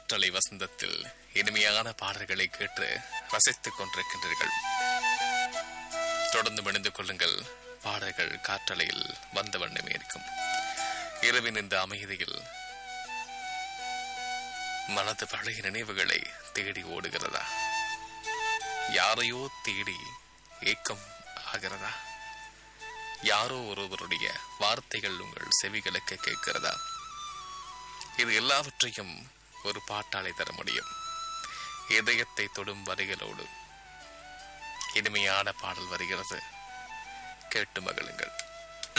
காற்றலை வசந்தத்தில் இனிமையான பாடல்களை கேட்டு ரசித்துக் கொண்டிருக்கின்றீர்கள் தொடர்ந்து மணிந்து கொள்ளுங்கள் பாடல்கள் காற்றலையில் வந்த வண்ணமே இருக்கும் இரவின் இந்த அமைதியில் மனது பழைய நினைவுகளை தேடி ஓடுகிறதா யாரையோ தேடி ஏக்கம் ஆகிறதா யாரோ ஒருவருடைய வார்த்தைகள் உங்கள் செவிகளுக்கு கேட்கிறதா இது எல்லாவற்றையும் ஒரு பாட்டாளை தர முடியும் இதயத்தை தொடும் வரிகளோடு இனிமையான பாடல் வருகிறது கேட்டு மகிழுங்கள்